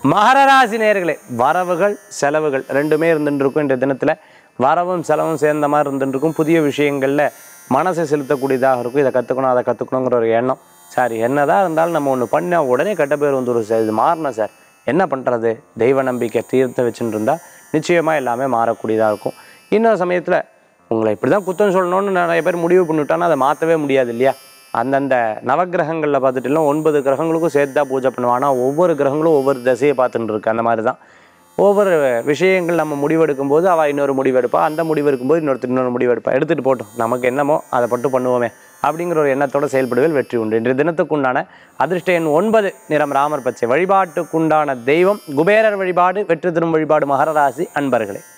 மகர ராசி நேயர்களே வரவுகள் செலவுகள் ரெண்டுமே இருந்துட்டு இருக்கும் இந்த தினத்தில் வரவும் செலவும் சேர்ந்த மாதிரி இருந்துட்டு இருக்கும் புதிய விஷயங்களில் மனசை செலுத்தக்கூடியதாக இருக்கும் இதை கற்றுக்கணும் அதை கற்றுக்கணுங்கிற ஒரு எண்ணம் சார் என்னதான் இருந்தாலும் நம்ம ஒன்று பண்ணால் உடனே கெட்ட பேர் வந்துடும் சார் இது மாறணும் சார் என்ன பண்ணுறது தெய்வ நம்பிக்கை தீர்த்த வச்சுட்டு இருந்தால் நிச்சயமாக எல்லாமே மாறக்கூடியதாக இருக்கும் இன்னொரு சமயத்தில் உங்களை இப்படி தான் குத்தம் சொல்லணும்னு நிறைய பேர் முடிவு பண்ணிவிட்டாங்கன்னா அதை மாற்றவே முடியாது இல்லையா அந்தந்த நவக்கிரகங்களில் பார்த்துட்டுலாம் ஒன்பது கிரகங்களுக்கும் சேர்த்து தான் பூஜை பண்ணுவாங்க ஆனால் ஒவ்வொரு கிரகங்களும் ஒவ்வொரு திசையை பார்த்துட்டு இருக்கு அந்த மாதிரி தான் ஒவ்வொரு விஷயங்கள் நம்ம முடிவெடுக்கும் போது அவள் இன்னொரு முடிவு எடுப்பா அந்த முடிவு எடுக்கும்போது இன்னொருத்தர் இன்னொரு முடிவு எடுப்பா எடுத்துகிட்டு போட்டோம் நமக்கு என்னமோ அதை மட்டும் பண்ணுவோமே அப்படிங்கிற ஒரு எண்ணத்தோட செயல்படுவதில் வெற்றி உண்டு இன்றைய தினத்துக்குண்டான அதிர்ஷ்ட எண் ஒன்பது நிறம் ராமர் பச்சை வழிபாட்டுக்குண்டான தெய்வம் குபேரர் வழிபாடு வெற்றி தரும் வழிபாடு மகர ராசி அன்பர்களே